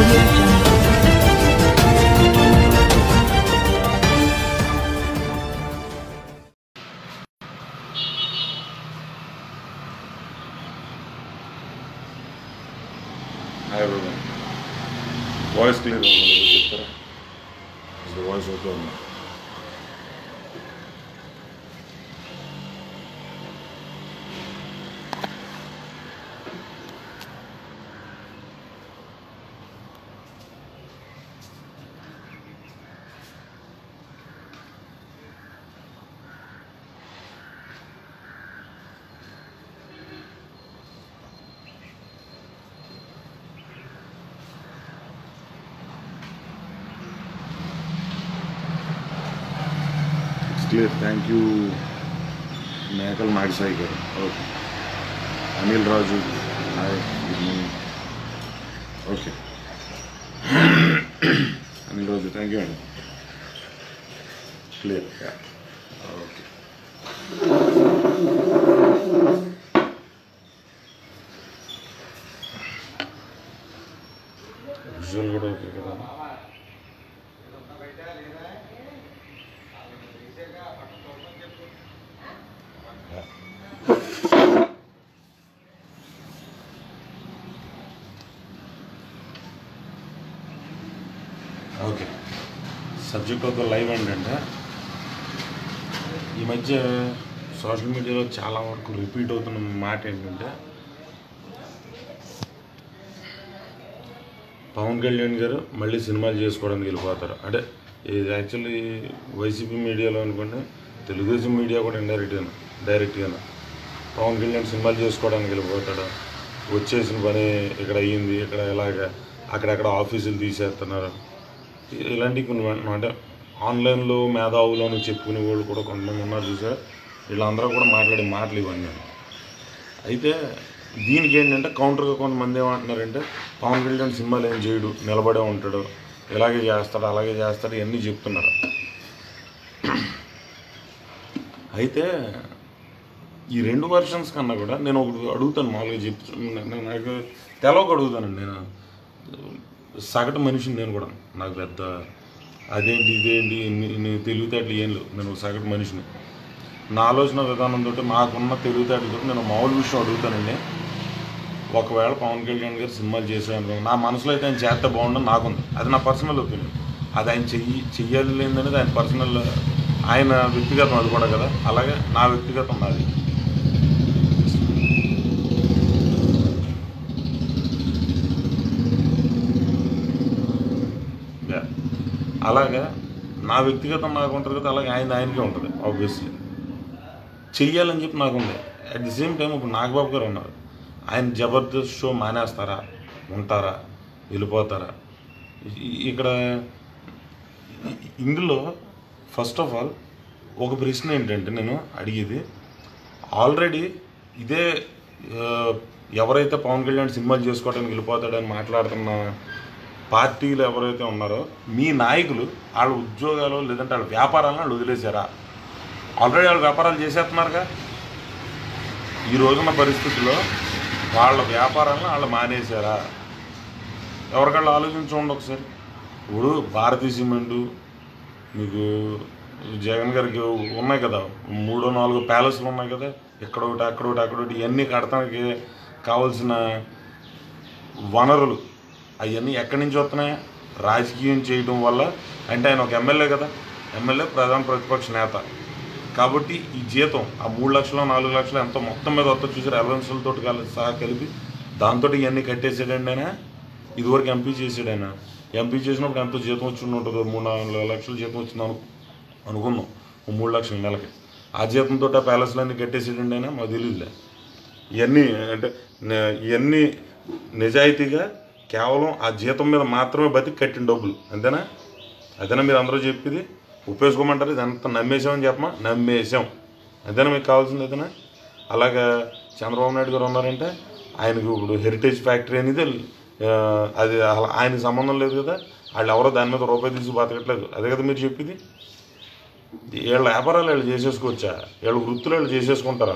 audio jungle. Hi brother voice clear చెప్తారా అసలు voice okay ఉందా it's clear thank you Mekal Nagasai garu okay Anil Raju hi good morning okay Anil Raju thank you అండి clear okay visual కూడా okay కదా okay subject of the live ఏంటంటే ఈ మధ్య social మీడియాలో చాలా వరకు రిపీట్ అవుతున్న మాట ఏంటంటే పవన్ కళ్యాణ్ గారు మళ్ళీ సినిమాలు చేసుకోవడానికి వెళ్ళిపోతారు అంటే ఇది యాక్చువల్లీ వైసీపీ మీడియాలో అనుకోండి తెలుగుదేశం మీడియా కూడా ఇండైరెక్ట్గా డైరెక్ట్గానే పవన్ కళ్యాణ్ సినిమాలు చేసుకోవడానికి వెళ్ళిపోతాడు వచ్చేసిన పని ఇక్కడ అయ్యింది ఇక్కడ ఎలాగ అక్కడక్కడ ఆఫీసులు తీసేస్తున్నారు ఇ- ఇలాంటివి కొన్ని వెంటనే అంటే ఆన్లైన్లో మేధావులు అని చెప్పుకునే వాళ్ళు కూడా కొంతమంది ఉన్నారు చూసారు వీళ్ళందరూ కూడా మాట్లాడే మాటలు ఇవన్నీ అయితే దీనికి ఏంటంటే కౌంటర్గా కొంతమంది ఏమంటున్నారంటే పవన్ కళ్యాణ్ సినిమాలు ఏం చేయడు నిలబడే ఉంటాడు ఇలాగే చేస్తాడు అలాగే చేస్తాడు ఇవన్నీ చెప్తున్నారు అయితే ఈ రెండు వర్షన్స్ కన్నా కూడా నేను ఒకటి అడుగుతాను మామూలుగా చెప్తు నేను- నాకు తెలవక అడుగుతానండి నేను సగటు మనిషిని నేను కూడా నాకు పెద్ద అదేంటి ఇదేంటి ఇన్ని ఇన్ని తెలివితేటలు ఏం లేవు నేను ఒక సగటు మనిషిని నా ఆలోచన విధానంతో నాకున్న తెలివితేటలతో నేను మామూలు విషయం అడుగుతానండి ఒకవేళ పవన్ కళ్యాణ్ గారు సినిమాలు చేసాను నా మనసులో అయితే ఆయన చేస్తే బాగుండని నాకుంది అది నా పర్సనల్ ఒపీనియన్ అది ఆయన చెయ్యి చెయ్యాలి లేదనేది ఆయన పర్సనల్ ఆయన వ్యక్తిగతం అది కూడా కదా అలాగే నా వ్యక్తిగతం నాది Yeah. అలాగా నా వ్యక్తిగతం నాకు ఉంటుంది కదా అలాగే ఆయన ఆయనకే ఉంటుంది ఆబ్వియస్లీ చెయ్యాలని చెప్పి నాకు ఉంది అట్ ది సేమ్ టైం ఇప్పుడు నాగబాబు గారు ఉన్నారు ఆయన జబర్దస్త్ షో మానేస్తారా ఉంటారా వెళ్ళిపోతారా ఇ- ఇక్కడ ఇ- ఇందులో ఫస్ట్ ఆఫ్ ఆల్ ఒక ప్రశ్న ఏంటంటే నేను అడిగేది ఆల్రెడీ ఇదే ఆ, ఎవరైతే పవన్ కళ్యాణ్ సినిమాలు చేసుకోవడానికి వెళ్ళిపోతాడని మాట్లాడుతున్న పార్టీలు ఎవరైతే ఉన్నారో మీ నాయకులు వాళ్ళ ఉద్యోగాలు లేదంటే వాళ్ళ వ్యాపారాలను వాళ్ళు వదిలేశారా ఆల్రెడీ వాళ్ళు వ్యాపారాలు చేసేస్తున్నారుగా ఈ రోజున్న పరిస్థితుల్లో వాళ్ళ వ్యాపారాలను వాళ్ళు మానేశారా ఎవరికాళ్ళు ఆలోచించండి ఒకసారి ఇప్పుడు భారతీయ సిమెంటు మీకు జగన్ గారికి ఉన్నాయి కదా మూడో నాలుగు ప్యాలెస్లు ఉన్నాయి కదా ఇక్కడ ఒకటి అక్కడ ఒకటి అక్కడ ఒకటి ఇవన్నీ కడటానికి కావాల్సిన వనరులు అవన్నీ ఎక్కడి నుంచి వస్తున్నాయి రాజకీయం చేయడం వల్ల అంటే ఆయన ఒక ఎమ్మెల్యే కదా ఎమ్మెల్యే ప్రధాన ప్రతిపక్ష నేత కాబట్టి ఈ జీతం ఆ మూడు లక్షలు నాలుగు లక్షలు ఎంతో మొత్తం మీద వస్తా చూసారు అలవెన్సులతో కలిసి సహా కలిపి దాంతో ఇవన్నీ కట్టేసాడండి ఆయన ఇదివరకు ఎంపీ చేసాడు ఆయన ఎంపీ చేసినప్పుడు ఎంతో జీతం వచ్చి ఉంటుందో మూడు నాలుగు లక్షలు జీతం వచ్చింది అను అనుకుందాం ఓ మూడు లక్షల నెలకి ఆ జీతంతో ఆ ప్యాలెస్లన్నీ కట్టేసాడండి ఆయన మాకు తెలియదులే ఇవన్నీ అంటే నే- ఇవన్నీ నిజాయితీగా కేవలం ఆ జీతం మీద మాత్రమే బతికి కట్టిన డబ్బులు అంతేనా అదేనా మీరు అందరూ చెప్పేది ఉపయోగించుకోమంటారు ఇదంతా నమ్మేసామని చెప్పమా నమ్మేసాం అంతేనా మీకు కావాల్సింది అదేనా అలాగా చంద్రబాబు నాయుడు గారు ఉన్నారంటే ఆయనకు ఇప్పుడు హెరిటేజ్ ఫ్యాక్టరీ అనేది ఆ, అది అలా ఆయనకి సంబంధం లేదు కదా వాళ్ళు ఎవరో దాని మీద రూపాయి తీసి బతకట్లేదు అదే కదా మీరు చెప్పింది వీళ్ళ వ్యాపారాలు వీళ్ళు చేసేసుకోవచ్చా వీళ్ళ వృత్తులు వీళ్ళు చేసేసుకుంటారా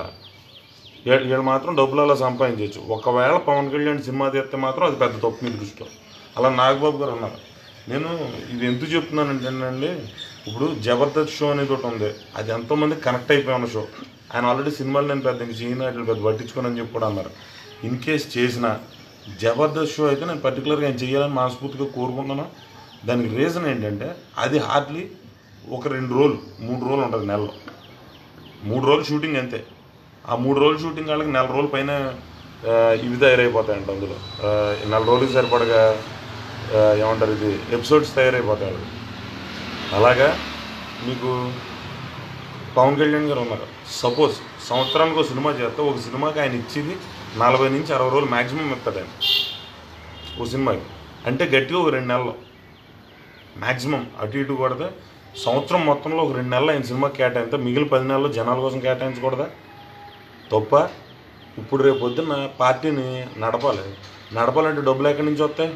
వీళ్ళు వీళ్ళు మాత్రం డబ్బులు అలా సంపాదించవచ్చు ఒకవేళ పవన్ కళ్యాణ్ సినిమా తీస్తే మాత్రం అది పెద్ద తప్పు మీ దృష్టిలో అలా నాగబాబు గారు ఉన్నారు నేను ఇది ఎందుకు చెప్తున్నానంటే అండి ఇప్పుడు జబర్దస్త్ షో అనేది ఒకటి ఉంది అది ఎంతోమంది కనెక్ట్ అయిపోయి ఉన్న షో ఆయన ఆల్రెడీ సినిమాలు నేను పెద్ద ఇంక చేయను అట్లా పెద్ద పట్టించుకోనని చెప్పి కూడా అన్నారు ఇన్ కేస్ చేసిన జబర్దస్త్ షో అయితే నేను పర్టికులర్గా ఆయన చేయాలని మనస్ఫూర్తిగా కోరుకుంటున్నాను దానికి రీజన్ ఏంటంటే అది హార్డ్లీ ఒక రెండు రోజులు మూడు రోజులు ఉంటుంది నెలలో మూడు రోజులు షూటింగ్ అంతే ఆ మూడు రోజులు షూటింగ్ వాళ్ళకి నెల రోజుల పైన ఆ, ఇవి తయారైపోతాయంట అందులో ఆ, నెల రోజులకి సరిపడగా ఆ, ఏమంటారు ఇది ఎపిసోడ్స్ తయారైపోతాయి వాళ్ళకి. అలాగా మీకు పవన్ కళ్యాణ్ గారు ఉన్నారు సపోజ్ సంవత్సరానికి ఒక సినిమా చేస్తే ఒక సినిమాకి ఆయన ఇచ్చేది నలభై నుంచి అరవై రోజులు మ్యాక్సిమం ఇస్తాడు ఆయన ఒక సినిమాకి అంటే గట్టిగా ఒక రెండు నెలలు మ్యాక్సిమం అటు ఇటు కొడితే సంవత్సరం మొత్తంలో ఒక రెండు నెలలు ఆయన సినిమా కేటాయితే మిగిలిన పది నెలలు జనాల కోసం కేటాయించకూడదా తప్ప ఇప్పుడు రేపు పొద్దున్న పార్టీని నడపాలి నడపాలంటే డబ్బులు ఎక్కడి నుంచి వస్తాయి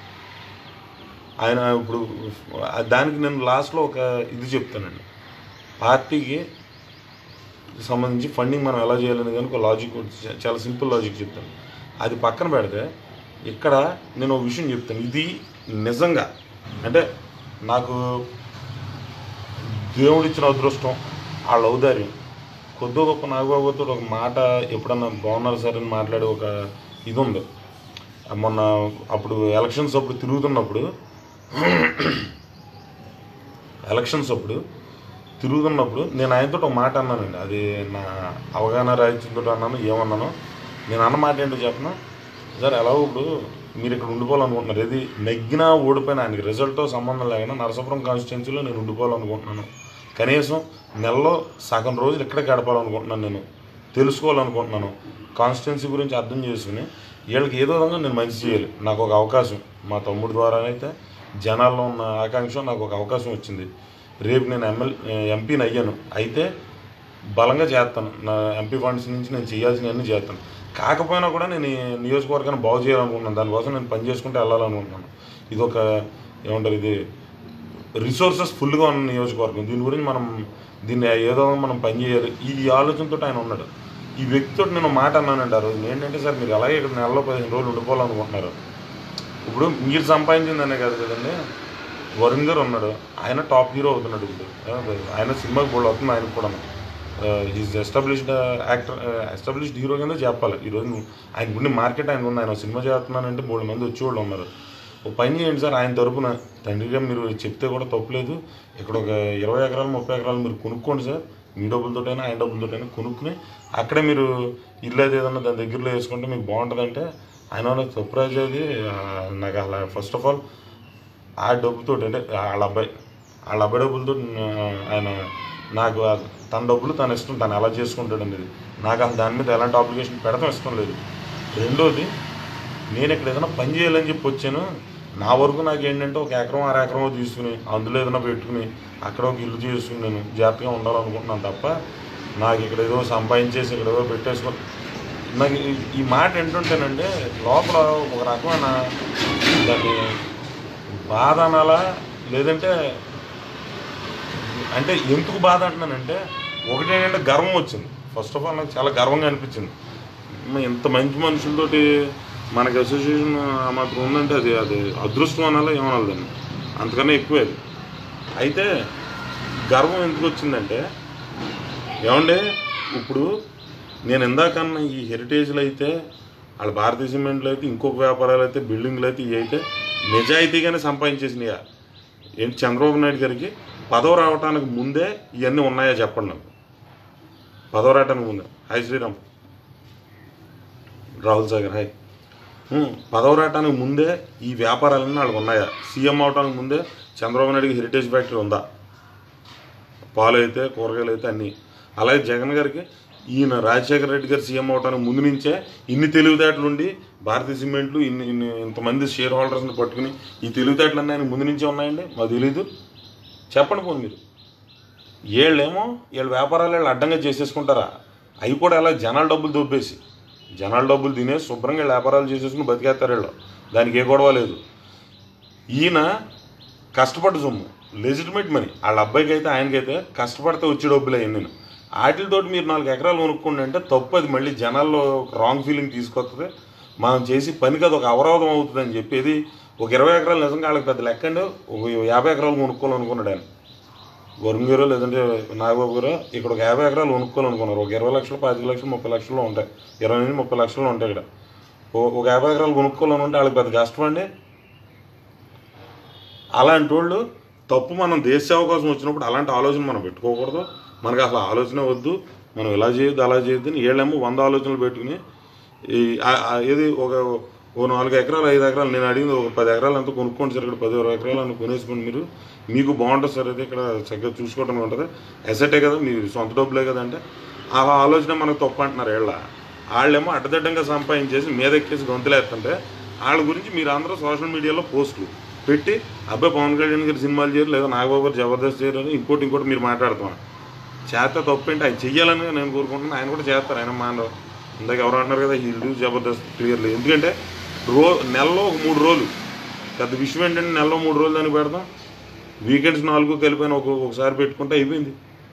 ఆయన ఇప్పుడు దానికి నేను లాస్ట్లో ఒక ఇది చెప్తానండి పార్టీకి సంబంధించి ఫండింగ్ మనం ఎలా చేయాలని కనుక ఒక లాజిక్ చ- చాలా సింపుల్ లాజిక్ చెప్తాను అది పక్కన పెడితే ఇక్కడ నేను ఒక విషయం చెప్తాను ఇది నిజంగా అంటే నాకు దేవుడిచ్చిన అదృష్టం వాళ్ళ ఔదార్యం కొద్ది గొప్ప నాగబాబుతో ఒక మాట ఎప్పుడన్నా బాగున్నారు సార్ అని మాట్లాడే ఒక ఇది ఉంది మొన్న అప్పుడు ఎలక్షన్స్ అప్పుడు తిరుగుతున్నప్పుడు ఎలక్షన్స్ అప్పుడు తిరుగుతున్నప్పుడు నేను ఆయనతో ఒక మాట అన్నానండి అది నా అవగాహన రాహిత్యంతో అన్నాను ఏమన్నాను నేను అన్న మాట ఏంటో చెప్పనా సార్ ఎలా ఇప్పుడు మీరు ఇక్కడ ఉండిపోవాలనుకుంటున్నారు ఇది నెగ్గినా ఓడిపోయినా ఆయనకి రిజల్ట్తో సంబంధం లేకుండా నరసాపురం కాన్స్టిట్యున్సీలో నేను ఉండిపోవాలనుకుంటున్నాను కనీసం నెలలో సగం రోజులు ఇక్కడే గడపాలనుకుంటున్నాను నేను తెలుసుకోవాలనుకుంటున్నాను కాన్స్టిట్యున్సీ గురించి అర్థం చేసుకుని వీళ్ళకి ఏదో విధంగా నేను మంచి చేయాలి నాకు ఒక అవకాశం మా తమ్ముడు ద్వారానైతే జనాల్లో ఉన్న ఆకాంక్ష నాకు ఒక అవకాశం వచ్చింది రేపు నేను ఎమ్మెల్ ఎంపీని అయ్యాను అయితే బలంగా చేస్తాను నా ఎంపీ ఫండ్స్ నుంచి నేను చేయాల్సినవన్నీ చేస్తాను కాకపోయినా కూడా నేను ఈ నియోజకవర్గాన్ని బాగు చేయాలనుకుంటున్నాను దానికోసం నేను పని చేసుకుంటూ వెళ్ళాలనుకుంటున్నాను ఇది ఒక ఏమంటారు ఇది రిసోర్సెస్ ఫుల్గా ఉన్న నియోజకవర్గం దీని గురించి మనం దీన్ని ఏదో మనం పని చేయాలి ఈ ఆలోచనతో ఆయన ఉన్నాడు ఈ వ్యక్తితో నేను మాట అన్నానండి ఆ రోజు ఏంటంటే సార్ మీరు అలాగే ఇక్కడ నెలలో పదిహేను రోజులు ఉండిపోవాలనుకుంటున్నారు ఇప్పుడు మీరు సంపాదించిందనే కాదు కదండి వరుణ్ గారు ఉన్నాడు ఆయన టాప్ హీరో అవుతున్నాడు ఇప్పుడు ఆయన సినిమాకి బోల్డ్ అవుతుంది ఆయనకు కూడా is established actor established hero కింద చెప్పాలి ఈరోజు ఆయన గుండి మార్కెట్ ఆయన ఉంది ఆయన ఒక సినిమా చేస్తున్నానంటే మూడు మంది వచ్చేవాళ్ళు ఉన్నారు ఒక పని చేయండి సార్ ఆయన తరపున తండ్రిగా మీరు చెప్తే కూడా తప్పులేదు ఇక్కడ ఒక ఇరవై ఎకరాలు ముప్పై ఎకరాలు మీరు కొనుక్కోండి సార్ మీ డబ్బులతోటైనా ఆయన డబ్బులతోటైనా కొనుక్కుని అక్కడే మీరు ఇల్లు అది ఏదన్నా దాని దగ్గరలో వేసుకుంటే మీకు బాగుంటుందంటే ఆయన వాళ్ళకి సర్ప్రైజ్ అది ఆ, నాకు అలా ఫస్ట్ ఆఫ్ ఆల్ ఆ డబ్బుతో అంటే వాళ్ళ అబ్బాయి వాళ్ళ అబ్బాయి డబ్బులతో ఆయన నాకు ఆ- తన డబ్బులు తన ఇష్టం తను ఎలా చేసుకుంటాడు అనేది నాకు అసలు దాని మీద ఎలాంటి అప్లికేషన్ పెడతాం ఇష్టం లేదు రెండోది నేను ఇక్కడ ఏదైనా పని చేయాలని చెప్పి వచ్చాను నా వరకు నాకు ఏంటంటే ఒక ఎకరం అర ఎకరం తీసుకుని అందులో ఏదైనా పెట్టుకుని అక్కడ ఒక ఇల్లు చేసుకుని నేను జాగ్రత్తగా ఉండాలనుకుంటున్నాను తప్ప నాకు ఇక్కడ ఏదో సంపాదించేసి ఇక్కడ ఏదో పెట్టేసుకొని నాకు ఈ- ఈ మాట ఏంటంటేనంటే లోపల ఒక రకమైన దాన్ని బాధ అనాలా లేదంటే అంటే ఎందుకు బాధ అంటున్నానంటే ఒకటి ఏంటంటే గర్వం వచ్చింది ఫస్ట్ ఆఫ్ ఆల్ నాకు చాలా గర్వంగా అనిపించింది మ- ఇంత మంచి మనుషులతోటి మనకి అసోసియేషన్ ఆ మాత్రం ఉందంటే అది అది అదృష్టం అనాలా ఏమనాలి దాన్ని అంతకన్నా ఎక్కువే అది అయితే గర్వం ఎందుకు వచ్చిందంటే ఏమండే ఇప్పుడు నేను ఇందాకన్నా ఈ హెరిటేజ్లు అయితే వాళ్ళ భారతీయ సిమెంట్లు అయితే ఇంకొక వ్యాపారాలు అయితే బిల్డింగ్లు అయితే ఇవి అయితే నిజాయితీగానే సంపాదించేసినాయా ఏంటి చంద్రబాబు నాయుడు గారికి పదవి రావడానికి ముందే ఇవన్నీ ఉన్నాయా చెప్పండి నాకు పదవి రావడానికి ముందే hi Sriram Rahul Sagar hi um, పదవి రావడానికి ముందే ఈ వ్యాపారాలన్నీ వాళ్ళకి ఉన్నాయా సీఎం అవడానికి ముందే చంద్రబాబు నాయుడుకి హెరిటేజ్ ఫ్యాక్టరీ ఉందా పాలు అయితే కూరగాయలు అయితే అన్నీ అలాగే జగన్ గారికి ఈయన రాజశేఖర రెడ్డి గారు సీఎం అవడానికి ముందు నుంచే ఇన్ని తెలివితేటలు ఉండి భారతీయ సిమెంట్లు ఇన్ని ఇన్ని ఇంతమంది షేర్ హోల్డర్స్ని పట్టుకుని ఈ తెలివితేటలు అన్నీ ఆయన ముందు నుంచే ఉన్నాయండి మాకు తెలీదు చెప్పండి పోనీ మీరు వీళ్ళేమో వీళ్ళ వ్యాపారాలు వీళ్ళు అడ్డంగా చేసేసుకుంటారా అవి కూడా ఎలా జనాల డబ్బులు దొబ్బేసి జనాల డబ్బులు తినేసి శుభ్రంగా వీళ్ళు వ్యాపారాలు చేసేసుకుని బతికేస్తారు వీళ్ళు దానికి ఏ గొడవ లేదు ఈయన కష్టపడ్డ సొమ్ము లెజిటిమేట్ మనీ వాళ్ళ అబ్బాయికి అయితే ఆయనకైతే కష్టపడితే వచ్చే డబ్బులే నేను వాటితోటి మీరు నాలుగు ఎకరాలు కొనుక్కోండి అంటే తప్పు అది మళ్ళీ జనాల్లో రాంగ్ ఫీలింగ్ తీసుకొస్తుంది మనం చేసి పనికి అది ఒక అవరోధం అవుతుంది అని చెప్పేది ఒక ఇరవై ఎకరాలు నిజంగా వాళ్ళకి పెద్ద లెక్క అండి ఒక యాభై ఎకరాలు కొనుక్కోవాలనుకున్నాడు ఆయన వరుణ్ గారు లేదంటే నాగబాబు గారు ఇక్కడ ఒక యాభై ఎకరాలు కొనుక్కోవాలనుకున్నారు ఒక ఇరవై లక్షలు పాతిక లక్షలు ముప్పై లక్షలు ఉంటాయి ఇరవై నుంచి ముప్పై లక్షలు ఉంటాయి ఇక్కడ ఓ- ఒక యాభై ఎకరాలు కొనుక్కోవాలనుకుంటే వాళ్ళకి పెద్ద కష్టం అండి అలాంటి వాళ్ళు తప్పు మనం దేశ సేవ కోసం వచ్చినప్పుడు అలాంటి ఆలోచన మనం పెట్టుకోకూడదు మనకు అసలు ఆలోచన వద్దు మనం ఇలా చేయొద్దు అలా చేయొద్దు అని వీళ్ళేమో వంద ఆలోచనలు పెట్టుకుని ఈ ఆ- ఆ ఏది ఒక ఓ నాలుగు ఎకరాలు ఐదు ఎకరాలు నేను అడిగింది ఒక పది ఎకరాలు అంతా కొనుక్కోండి సార్ ఇక్కడ పది ఇరవై ఎకరాలు అని కొనేసుకోండి మీరు మీకు బాగుంటుంది సార్ అయితే ఇక్కడ చక్కగా చూసుకోవడం ఉంటుంది ఎసెటే కదా మీ సొంత డబ్బులే కదా అంటే ఆ ఆలోచన మనకు తప్పు అంటున్నారు వీళ్ళ వాళ్ళేమో అడ్డదిడ్డంగా సంపాదించేసి మీద ఎక్కేసి గొంతులేస్తుంటే వాళ్ళ గురించి మీరు అందరూ సోషల్ మీడియాలో పోస్టులు పెట్టి అబ్బాయి పవన్ కళ్యాణ్ గారి సినిమాలు చేయరు లేదా నాగబాబు గారు జబర్దస్త్ చేయరు అని ఇంకోటి ఇంకోటి మీరు మాట్లాడుతున్నారు చేత తప్పేంటి ఆయన చెయ్యాలని నేను కోరుకుంటున్నాను ఆయన కూడా చేస్తారు ఆయన మానవ ఇందాక ఎవరు అంటున్నారు కదా హీల్ డూ జబర్దస్త్ క్లియర్లీ ఎందుకంటే రో నెలలో ఒక మూడు రోజులు పెద్ద విషయం ఏంటంటే నెలలో మూడు రోజులు దానికి పెడదాం వీకెండ్స్ నాలుగు కలిపిన ఒక ఒకసారి పెట్టుకుంటే అయిపోయింది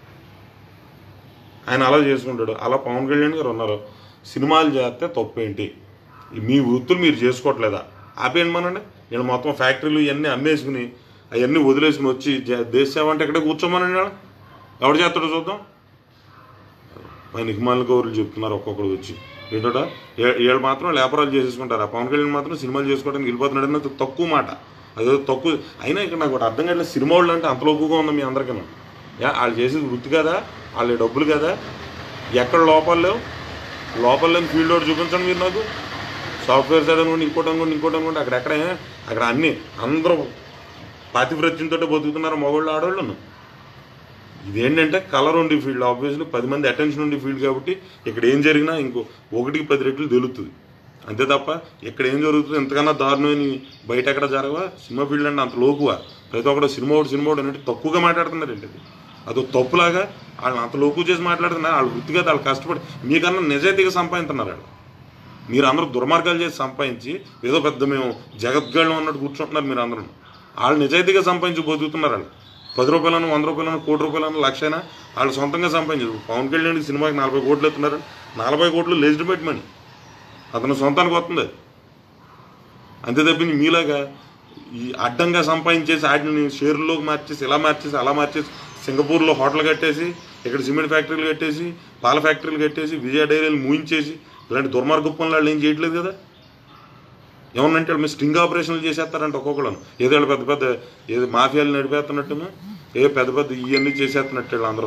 ఆయన అలా చేసుకుంటాడు అలా పవన్ కళ్యాణ్ గారు ఉన్నారు సినిమాలు చేస్తే తప్పేంటి మీ వృత్తులు మీరు చేసుకోవట్లేదా ఆపేయండి మనండి వీళ్ళు మొత్తం ఫ్యాక్టరీలు ఇవన్నీ అమ్మేసుకుని అవన్నీ వదిలేసుకుని వచ్చి జ- దేశ సేవ అంటే ఇక్కడే కూర్చోమనండి వాళ్ళు ఎవడు చేస్తాడో చూద్దాం పైన హిమాలయ గౌరులు చెప్తున్నారు ఒక్కొక్కరు వచ్చి ఏంటోట వీళ్ళు మాత్రం లేపరాలు చేసేసుకుంటారు ఆ పవన్ కళ్యాణ్ మాత్రం సినిమాలు చేసుకోవడానికి వెళ్ళిపోతున్నాడు అన్నది తక్కువ మాట అదే తక్కువ అయినా ఇక్కడ నాకు ఒకటి అర్థం కావట్లేదు సినిమా వాళ్ళు అంటే అంత లోపుగా ఉంది మీ అందరికీ యా వాళ్ళు చేసేది వృత్తి కదా వాళ్ళ డబ్బులు కదా ఎక్కడ లోపాలు లేవు లోపల లేని ఫీల్డ్ ఒకటి చూపించండి మీరు నాకు సాఫ్ట్వేర్ సైడ్ అనుకోండి ఇంకోటి అనుకోండి ఇంకోటి అనుకోండి అక్కడెక్కడ అక్కడ అన్ని అందరూ పాతివ్రత్యంతో బతుకుతున్నారు మగవాళ్ళు ఆడవాళ్ళను ఇదేంటంటే కలర్ ఉండి ఫీల్డ్ ఆబ్వియస్లీ పది మంది అటెన్షన్ ఉండి ఫీల్డ్ కాబట్టి ఇక్కడ ఏం జరిగినా ఇంకో ఒకటికి పది రెట్లు తెలుస్తుంది అంతే తప్ప ఇక్కడ ఏం జరుగుతుంది ఎంతకన్నా దారుణమైన బయట ఎక్కడ జరగవా సినిమా ఫీల్డ్ అంటే అంత లోకువా ప్రతి ఒక్కడు సినిమా ఒకటి సినిమా ఒకటి అన్నట్టు తక్కువగా మాట్లాడుతున్నారు ఏంటి అది అదో తప్పులాగా వాళ్ళని అంత లోకు చేసి మాట్లాడుతున్నారు వాళ్ళు వృత్తిగా వాళ్ళు కష్టపడి మీకన్నా నిజాయితీగా సంపాదిస్తున్నారు వాళ్ళు మీరు అందరూ దుర్మార్గాలు చేసి సంపాదించి ఏదో పెద్ద మేము జగద్గాళ్ళం అన్నట్టు కూర్చుంటున్నారు మీరు అందరూ వాళ్ళు నిజాయితీగా సంపాదించి బతుకుతున్నారు వాళ్ళు పది రూపాయలను వంద రూపాయలను కోటి రూపాయలను లక్ష అయినా వాళ్ళు సొంతంగా సంపాదించారు పవన్ కళ్యాణ్ సినిమాకి నలభై కోట్లు ఎత్తున్నారు నలభై కోట్లు లెజిటిమేట్ మనీ అతను సొంతానికి వస్తుంది అది. అంతే తప్పింది మీలాగా ఈ అడ్డంగా సంపాదించేసి వాటిని షేర్లోకి మార్చేసి ఇలా మార్చేసి అలా మార్చేసి సింగపూర్లో హోటల్ కట్టేసి ఇక్కడ సిమెంట్ ఫ్యాక్టరీలు కట్టేసి పాల ఫ్యాక్టరీలు కట్టేసి విజయ డైరీలు మూయించేసి ఇలాంటి దుర్మార్గ పనులు వాళ్ళు ఏం చేయట్లేదు కదా ఏమన్నంటే వాళ్ళు మీరు స్టింగ్ ఆపరేషన్లు చేసేస్తారంట ఒక్కొక్కళ్ళను ఏదో వాళ్ళు పెద్ద పెద్ద ఏదో మాఫియాలు నడిపేస్తున్నట్టును ఏ పెద్ద పెద్ద ఇవన్నీ చేసేస్తున్నట్టు వీళ్ళు అందరూ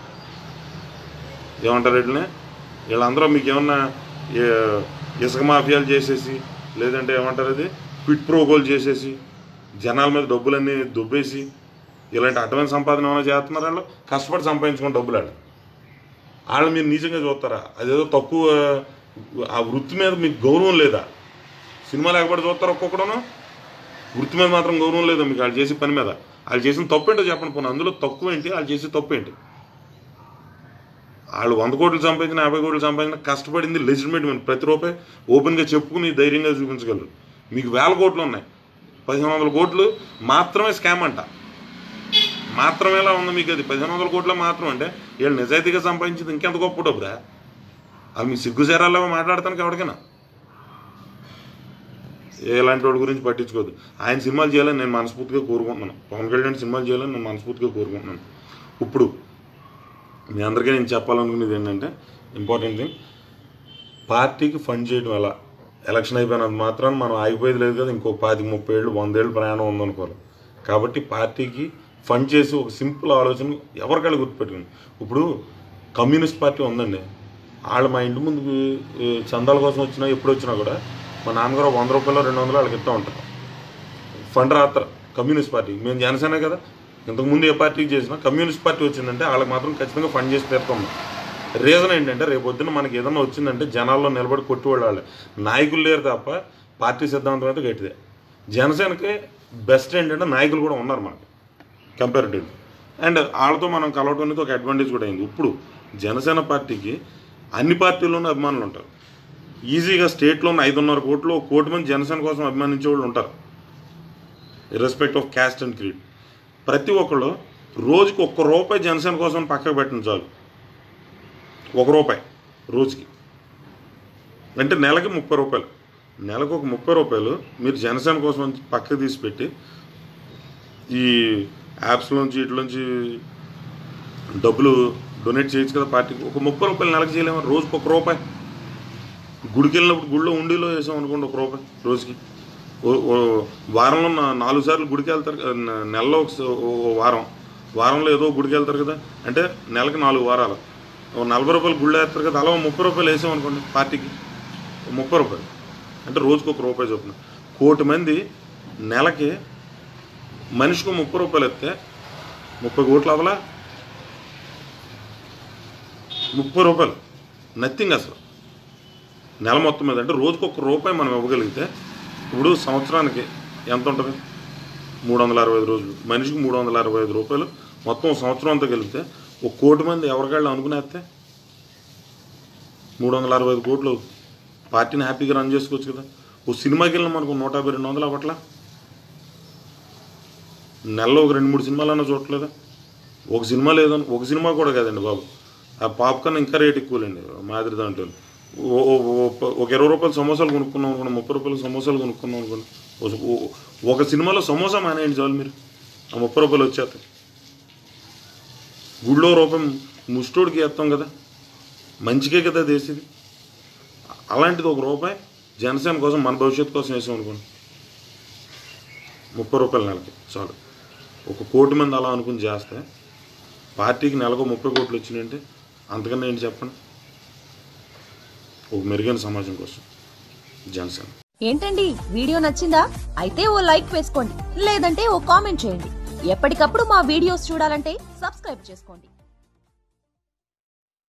ఏమంటారు వీటిని వీళ్ళందరూ మీకు ఏమన్నా ఏ- ఇసుక మాఫియాలు చేసేసి లేదంటే ఏమంటారు అది క్విట్ ప్రోగోలు చేసేసి జనాల మీద డబ్బులన్నీ దుబ్బేసి ఇలాంటి అడ్వాన్స్ సంపాదన ఏమైనా చేస్తున్నారు వాళ్ళు కష్టపడి సంపాదించుకున్న డబ్బులు వాళ్ళు వాళ్ళు మీరు నిజంగా చూస్తారా అదేదో తక్కువ ఆ వృత్తి మీద మీకు గౌరవం లేదా సినిమా లేకపోతే చూస్తారు ఒక్కొక్కడను వృత్తి మీద మాత్రం గౌరవం లేదా మీకు వాళ్ళు చేసే పని మీద వాళ్ళు చేసిన తప్పు ఏంటో చెప్పండి పోనీ అందులో తక్కువ ఏంటి వాళ్ళు చేసే తప్పు ఏంటి వాళ్ళు వంద కోట్లు సంపాదించిన యాభై కోట్లు సంపాదించిన కష్టపడింది లెజిటిమేట్ మనీ ప్రతి రూపాయి ఓపెన్గా చెప్పుకుని ధైర్యంగా చూపించగలరు మీకు వేల కోట్లు ఉన్నాయి పదిహేను వందల కోట్లు మాత్రమే స్కామ్ అంట మాత్రమే ఎలా ఉంది మీకు అది పదిహేను వందల కోట్ల మాత్రం అంటే వీళ్ళు నిజాయితీగా సంపాదించింది ఇంకెంత గొప్ప డబ్బురా అది మీ సిగ్గుసేరాల్లో మాట్లాడతానికి ఎవరికైనా ఎలాంటి వాడి గురించి పట్టించుకోదు ఆయన సినిమాలు చేయాలని నేను మనస్ఫూర్తిగా కోరుకుంటున్నాను పవన్ కళ్యాణ్ సినిమాలు చేయాలని నేను మనస్ఫూర్తిగా కోరుకుంటున్నాను ఇప్పుడు మీ అందరికీ నేను చెప్పాలనుకునేది ఏంటంటే ఇంపార్టెంట్ థింగ్ పార్టీకి ఫండ్ చేయడం ఎలా ఎలక్షన్ అయిపోయినంత మాత్రం మనం ఆగిపోయేది లేదు కదా ఇంకో పాతి ముప్పై ఏళ్ళు వందేళ్ళు ప్రయాణం ఉందనుకోవాలి కాబట్టి పార్టీకి ఫండ్ చేసి ఒక సింపుల్ ఆలోచన ఎవరికాళ్ళు గుర్తుపెట్టుకుని ఇప్పుడు కమ్యూనిస్ట్ పార్టీ ఉందండి వాళ్ళు మా ఇంటి ముందుకు ఏ, చందాల కోసం వచ్చినా ఎప్పుడు వచ్చినా కూడా మా నాన్నగారు వంద రూపాయలు రెండు వందలు వాళ్ళకి ఇస్తూ ఉంటారు ఫండ్ రాస్తారు కమ్యూనిస్ట్ పార్టీ మేము జనసేన కదా ఇంతకుముందు ఏ పార్టీకి చేసినా కమ్యూనిస్ట్ పార్టీ వచ్చిందంటే వాళ్ళకి మాత్రం ఖచ్చితంగా ఫండ్ చేసి తీరుతాం రీజన్ ఏంటంటే రేపు పొద్దున్న మనకి ఏదైనా వచ్చిందంటే జనాల్లో నిలబడి కొట్టువాళ్ళు వాళ్ళే నాయకులు లేరు తప్ప పార్టీ సిద్ధాంతం అయితే గట్టిదే జనసేనకి బెస్ట్ ఏంటంటే నాయకులు కూడా ఉన్నారు మనకి కంపారిటివ్లీ అండ్ వాళ్ళతో మనం కలవటం అనేది ఒక అడ్వాంటేజ్ కూడా అయింది ఇప్పుడు జనసేన పార్టీకి అన్ని పార్టీల్లోనూ అభిమానులు ఉంటారు ఈజీగా స్టేట్లో ఉన్న ఐదున్నర కోట్లు ఒక కోటి మంది జనసేన కోసం అభిమానించే వాళ్ళు ఉంటారు irrespect of caste and creed ప్రతి ఒక్కళ్ళు రోజుకి ఒక్క రూపాయి జనసేన కోసం పక్కకు పెట్టండి చాలు ఒక రూపాయి రోజుకి అంటే నెలకి ముప్పై రూపాయలు నెలకు ఒక ముప్పై రూపాయలు మీరు జనసేన కోసం అని పక్కకు తీసి పెట్టి ఈ యాప్స్లోంచి ఇట్లోంచి డబ్బులు డొనేట్ చేయొచ్చు కదా పార్టీకి ఒక ముప్పై రూపాయలు నెలకు చేయలేము రోజుకి ఒక రూపాయి గుడికి వెళ్ళినప్పుడు గుడిలో ఉండిలో వేసాం అనుకోండి ఒక రూపాయి రోజుకి ఓ- ఓ వారంలో నా- నాలుగు సార్లు గుడికి వెళ్తారు కదా, నె- నెలలో ఒక స- ఓ ఓ వారం వారంలో ఏదో గుడికి వెళ్తారు కదా అంటే నెలకి నాలుగు వారాలు ఓ నలభై రూపాయలు గుళ్ళు వేస్తారు కదా అలా ఓ ముప్పై రూపాయలు వేసాం అనుకోండి పార్టీకి ఓ ముప్పై రూపాయలు అంటే రోజుకు ఒక రూపాయి చొప్పున కోటి మంది నెలకి మనిషికి ఓ ముప్పై రూపాయలు ఎత్తే ముప్పై కోట్లు అవలా ముప్పై రూపాయలు నథింగ్ అసలు నెల మొత్తం మీద అంటే రోజుకు ఒక రూపాయి మనం ఇవ్వగలిగితే ఇప్పుడు సంవత్సరానికి ఎంత ఉంటుంది మూడు వందల అరవై ఐదు రోజులు మనిషికి మూడు వందల అరవై ఐదు రూపాయలు మొత్తం సంవత్సరం అంతా కలిపితే ఒక కోటి మంది ఎవరికాళ్ళు అనుకునేస్తే మూడు వందల అరవై ఐదు కోట్లు పార్టీని హ్యాపీగా రన్ చేసుకోవచ్చు కదా ఓ సినిమాకి వెళ్ళిన మనకు నూట యాభై రెండు వందలు అవ్వట్లా నెలలో ఒక రెండు మూడు సినిమాలన్నా చూడట్లేదా ఒక సినిమా లేదని ఒక సినిమా కూడా కాదండి బాబు ఆ పాప్కార్న్ ఇంకా రేట్ ఎక్కువలేండి మాదిరి దాంట్లో ఓ- ఓ- ఓ- ఒక ఇరవై రూపాయలు సమోసాలు కొనుక్కున్నాం అనుకోండి ముప్పై రూపాయలు సమోసాలు కొనుక్కున్నాం అనుకోండి ఓ- ఓ- ఒక సినిమాలో సమోసా మానేయండి చాలు మీరు ఆ ముప్పై రూపాయలు వచ్చేస్తాయి గుళ్ళో రూపాయి ముష్టోడికి వేస్తాం కదా మంచికే కదా దేశది అలాంటిది ఒక రూపాయి జనసేన కోసం మన భవిష్యత్తు కోసం వేసాం అనుకోండి ముప్పై రూపాయల నెలకి చాలు ఒక కోటి మంది అలా అనుకుని చేస్తే పార్టీకి నెలకు ముప్పై కోట్లు వచ్చినాయంటే అంతకన్నా ఏంటి చెప్పండి ఒక మెరుగైన సమాజం కోసం జనసేన ఏంటండి వీడియో నచ్చిందా అయితే ఓ లైక్ వేసుకోండి లేదంటే ఓ కామెంట్ చేయండి ఎప్పటికప్పుడు మా వీడియోస్ చూడాలంటే సబ్స్క్రైబ్ చేసుకోండి